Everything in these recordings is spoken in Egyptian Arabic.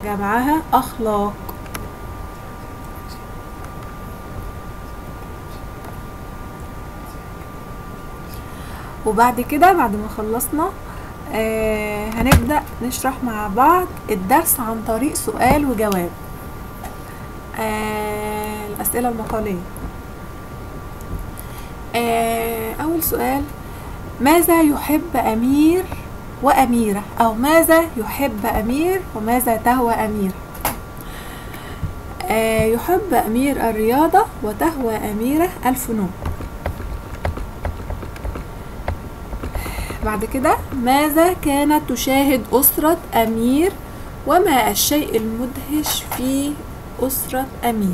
جمعها أخلاق وبعد كده بعد ما خلصنا آه هنبدأ نشرح مع بعض الدرس عن طريق سؤال وجواب آه الأسئلة المقالية آه أول سؤال ماذا يحب أمير وأميرة أو ماذا يحب أمير وماذا تهوى أمير آه يحب أمير الرياضة وتهوى أميرة الفنون بعد كده ماذا كانت تشاهد أسرة أمير وما الشيء المدهش في أسرة أمير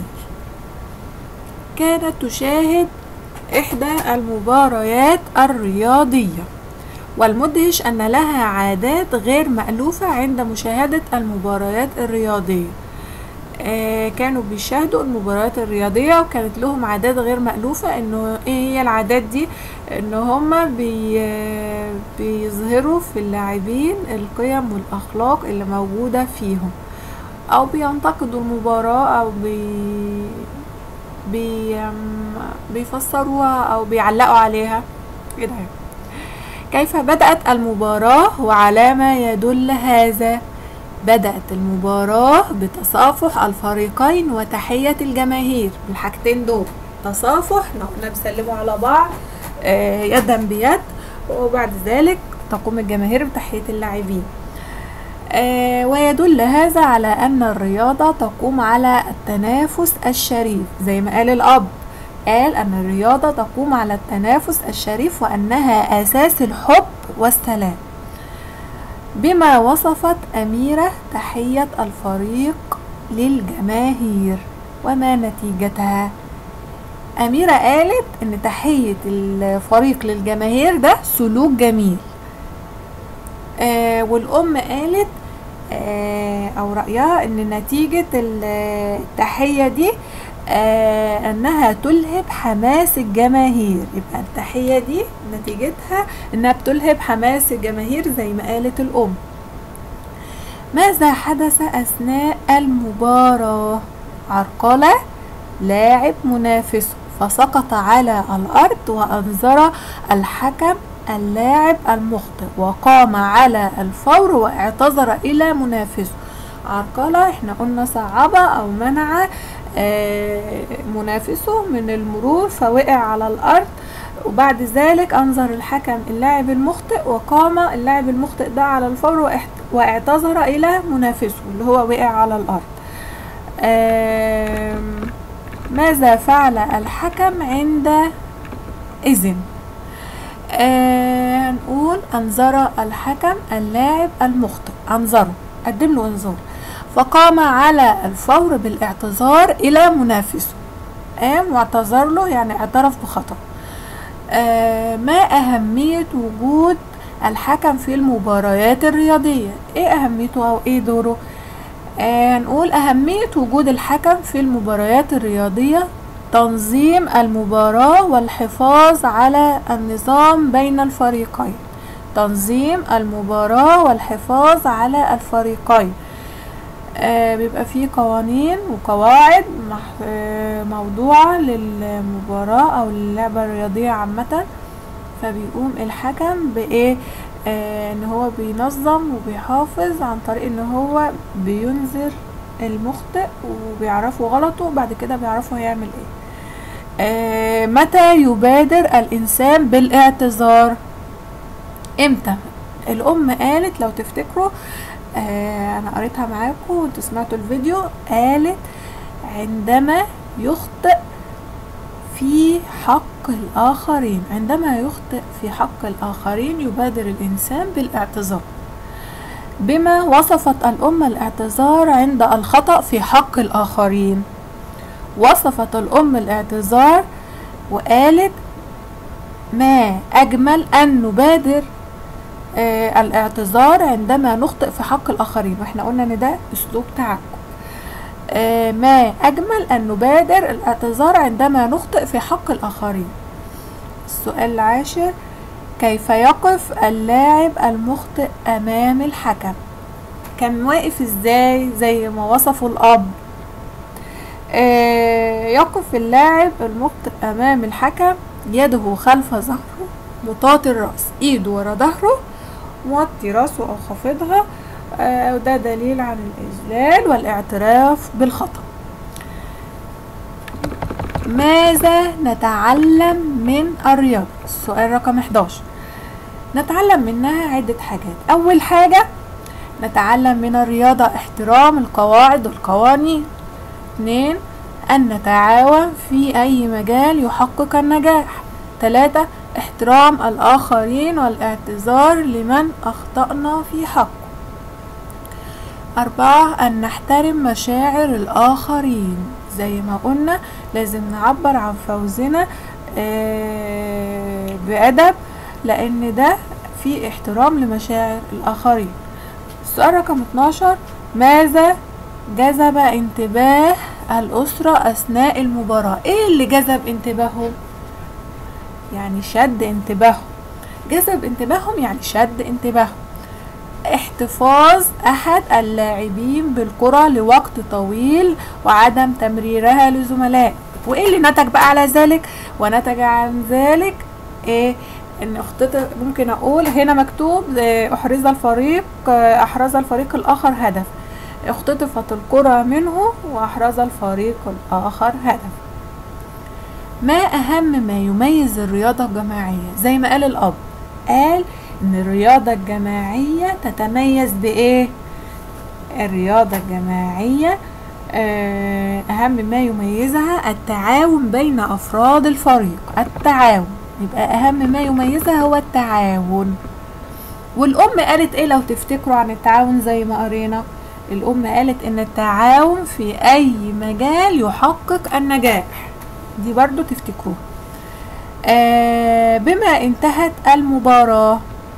كانت تشاهد إحدى المباريات الرياضية والمدهش أن لها عادات غير مألوفة عند مشاهدة المباريات الرياضية آه كانوا بيشاهدوا المباريات الرياضية وكانت لهم عادات غير مألوفة انه ايه هي العادات دي ان هما بي بيظهروا في اللاعبين القيم والاخلاق اللي موجودة فيهم او بينتقدوا المباراة او بي بي بيفسروها او بيعلقوا عليها كده كيف بدأت المباراة وعلى ما يدل هذا بدأت المباراة بتصافح الفريقين وتحية الجماهير بالحاجتين دول تصافح احنا بيسلموا على بعض آه يدا بيد وبعد ذلك تقوم الجماهير بتحية اللاعبين آه ويدل هذا على أن الرياضة تقوم على التنافس الشريف زي ما قال الأب قال أن الرياضة تقوم على التنافس الشريف وأنها أساس الحب والسلام بما وصفت أميرة تحية الفريق للجماهير وما نتيجتها أميرة قالت إن تحية الفريق للجماهير ده سلوك جميل آه والأم قالت آه أو رأيها إن نتيجة التحية دي آه أنها تلهب حماس الجماهير يبقى التحية دي نتيجتها أنها بتلهب حماس الجماهير زي ما قالت الأم ماذا حدث أثناء المباراة عرقلة لاعب منافسه فسقط على الأرض وأنذر الحكم اللاعب المخطئ وقام على الفور واعتذر إلى منافسه عرقلة احنا قلنا صعبة أو منع منافسه من المرور فوقع على الأرض وبعد ذلك أنظر الحكم اللاعب المخطئ وقام اللاعب المخطئ ده على الفور واعتذر إلى منافسه اللي هو وقع على الأرض ماذا فعل الحكم عند إذن هنقول أنظر الحكم اللاعب المخطئ أنظره قدم له انذار فقام على الفور بالاعتذار إلى منافسه قام واعتذر له يعني اعترف بخطأ آه ما أهمية وجود الحكم في المباريات الرياضية ايه أهميته أو ايه دوره آه نقول أهمية وجود الحكم في المباريات الرياضية تنظيم المباراة والحفاظ على النظام بين الفريقين تنظيم المباراة والحفاظ على الفريقين آه بيبقى فيه قوانين وقواعد آه موضوعة للمباراة أو للعبة الرياضية عامة فبيقوم الحكم بإيه آه إن هو بينظم وبيحافظ عن طريق إن هو بينذر المخطئ وبيعرفوا غلطه وبعد كده بيعرفوا هيعمل ايه متى يبادر الإنسان بالاعتذار امتى الأم قالت لو تفتكروا آه انا قريتها معاكم وانتوا سمعتوا الفيديو قالت عندما يخطئ في حق الآخرين عندما يخطئ في حق الآخرين يبادر الإنسان بالاعتذار بما وصفت الأم الاعتذار عند الخطأ في حق الآخرين وصفت الأم الاعتذار وقالت ما أجمل أن نبادر آه الاعتذار عندما نخطئ في حق الآخرين واحنا قلنا ان ده اسلوب تعجب آه ما أجمل أن نبادر الاعتذار عندما نخطئ في حق الآخرين السؤال العاشر كيف يقف اللاعب المخطئ أمام الحكم كان واقف ازاي زي ما وصفه الاب آه يقف اللاعب المخطئ امام الحكم يده خلف ظهره مطاط الراس ايده ورا ظهره موطي راسه او خافضها آه وده دليل عن الاذلال والاعتراف بالخطأ ماذا نتعلم من الرياضة السؤال رقم 11 نتعلم منها عدة حاجات أول حاجة نتعلم من الرياضة احترام القواعد والقوانين اثنين أن نتعاون في أي مجال يحقق النجاح ثلاثة احترام الآخرين والاعتذار لمن أخطأنا في حقه أربعة أن نحترم مشاعر الآخرين زي ما قلنا لازم نعبر عن فوزنا آه، بأدب لأن ده في احترام لمشاعر الآخرين السؤال رقم 12 ماذا جذب انتباه الأسرة أثناء المباراة ايه اللي جذب انتباههم يعني شد انتباههم جذب انتباههم يعني شد انتباههم احتفاظ احد اللاعبين بالكرة لوقت طويل وعدم تمريرها لزملائه وايه اللي نتج بقى على ذلك ونتج عن ذلك ايه ان اختطف ممكن اقول هنا مكتوب اه، احرز الفريق اه، احرز الفريق الاخر هدف اختطفت الكرة منه واحرز الفريق الاخر هدف ما اهم ما يميز الرياضة الجماعية زي ما قال الاب قال ان الرياضة الجماعية تتميز بايه الرياضة الجماعية آه، اهم ما يميزها التعاون بين افراد الفريق التعاون يبقى اهم ما يميزها هو التعاون والام قالت ايه لو تفتكروا عن التعاون زي ما قرينا الام قالت ان التعاون في اي مجال يحقق النجاح دي برضو تفتكروها آه بما انتهت المباراة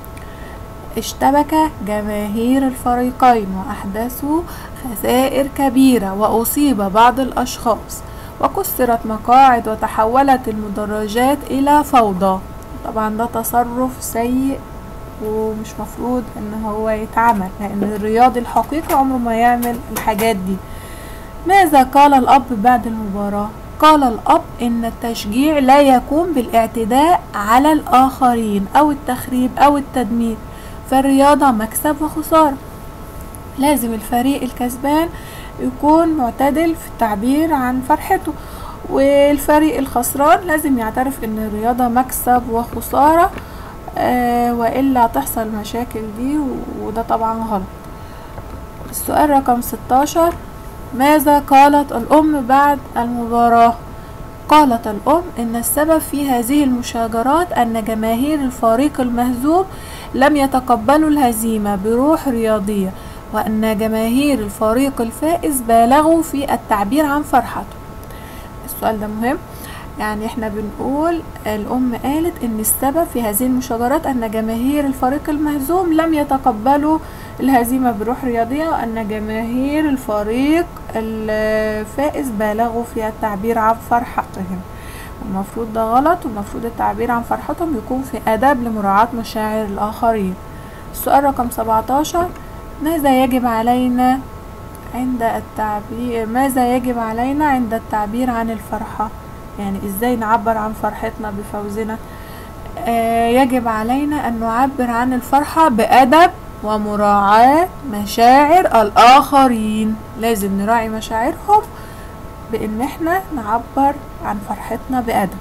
اشتبك جماهير الفريقين وأحدثوا خسائر كبيرة وأصيب بعض الأشخاص وكسرت مقاعد وتحولت المدرجات إلى فوضى طبعا ده تصرف سيء ومش مفروض ان هو يتعمل لان الرياضي الحقيقي عمره ما يعمل الحاجات دي ماذا قال الأب بعد المباراة؟ قال الأب إن التشجيع لا يكون بالاعتداء على الآخرين أو التخريب أو التدمير فالرياضة مكسب وخسارة لازم الفريق الكسبان يكون معتدل في التعبير عن فرحته والفريق الخسران لازم يعترف ان الرياضة مكسب وخسارة آه وإلا هتحصل مشاكل دي وده طبعا غلط السؤال رقم 16 ماذا قالت الأم بعد المباراة؟ قالت الأم إن السبب في هذه المشاجرات أن جماهير الفريق المهزوم لم يتقبلوا الهزيمة بروح رياضية وأن جماهير الفريق الفائز بالغوا في التعبير عن فرحته السؤال ده مهم يعني احنا بنقول الأم قالت إن السبب في هذه المشاجرات أن جماهير الفريق المهزوم لم يتقبلوا الهزيمة بروح رياضية وأن جماهير الفريق الفائز بالغوا في التعبير عن فرحتهم المفروض ده غلط والمفروض التعبير عن فرحتهم يكون في أدب لمراعاة مشاعر الآخرين السؤال رقم 17 ماذا يجب علينا عند التعبير ماذا يجب علينا عند التعبير عن الفرحة يعني ازاي نعبر عن فرحتنا بفوزنا آه يجب علينا ان نعبر عن الفرحة بأدب ومراعاة مشاعر الآخرين لازم نراعي مشاعرهم بإن احنا نعبر عن فرحتنا بأدب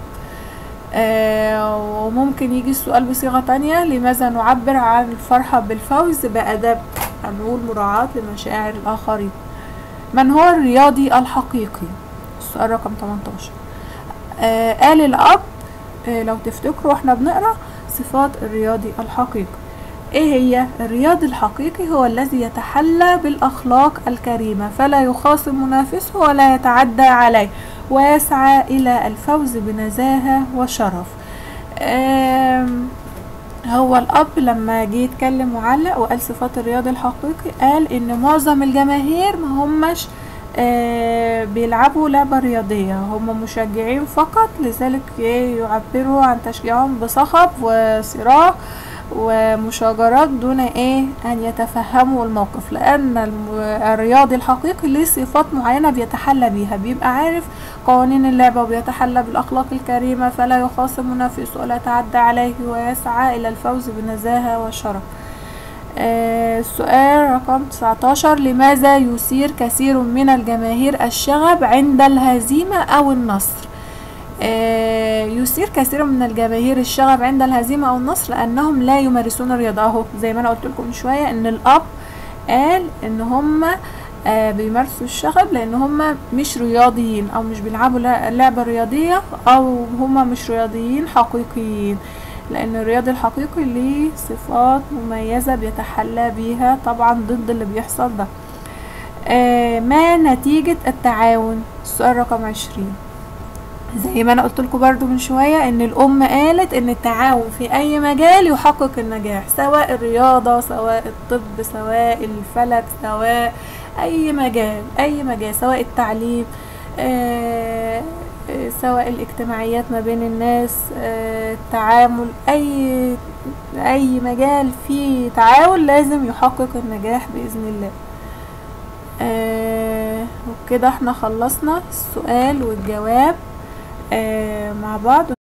آه وممكن يجي السؤال بصيغة تانية لماذا نعبر عن الفرحة بالفوز بأدب هنقول مراعاة لمشاعر الآخرين من هو الرياضي الحقيقي السؤال رقم 18 آه قال الأب آه لو تفتكروا احنا بنقرأ صفات الرياضي الحقيقي ايه هي الرياضي الحقيقي هو الذي يتحلى بالاخلاق الكريمه فلا يخاصم منافسه ولا يتعدى عليه ويسعى الى الفوز بنزاهه وشرف هو الاب لما جه يتكلم وعلق وقال صفات الرياضي الحقيقي قال ان معظم الجماهير ما همش آه بيلعبوا لعبة رياضية هم مشجعين فقط لذلك يعبروا عن تشجيعهم بصخب وصراخ ومشاجرات دون ايه ان يتفهموا الموقف لان الم- الرياضي الحقيقي ليه صفات معينة بيتحلى بيها بيبقى عارف قوانين اللعبة وبيتحلى بالاخلاق الكريمة فلا يخاصم منافسه ولا يتعدى عليه ويسعى الى الفوز بنزاهة وشرف آه، السؤال رقم 19 لماذا يثير كثير من الجماهير الشغب عند الهزيمة أو النصر آه، يثير كثير من الجماهير الشغب عند الهزيمة أو النصر لأنهم لا يمارسون الرياضة أهو زي ما أنا قلت لكم من شوية إن الأب قال إن هم آه، بيمارسوا الشغب لأن هم مش رياضيين أو مش بيلعبوا لا- لعبة رياضية أو هم مش رياضيين حقيقيين لأن الرياضي الحقيقي ليه صفات مميزة بيتحلى بيها طبعا ضد اللي بيحصل ده آه، ما نتيجة التعاون السؤال رقم عشرين زي ما انا قلت لكم برضو من شوية ان الام قالت ان التعاون في اي مجال يحقق النجاح سواء الرياضة سواء الطب سواء الفلك سواء اي مجال اي مجال سواء التعليم آه، آه، سواء الاجتماعيات ما بين الناس آه، التعامل اي اي مجال فيه تعاون لازم يحقق النجاح باذن الله آه وبكده احنا خلصنا السؤال والجواب آه مع بعض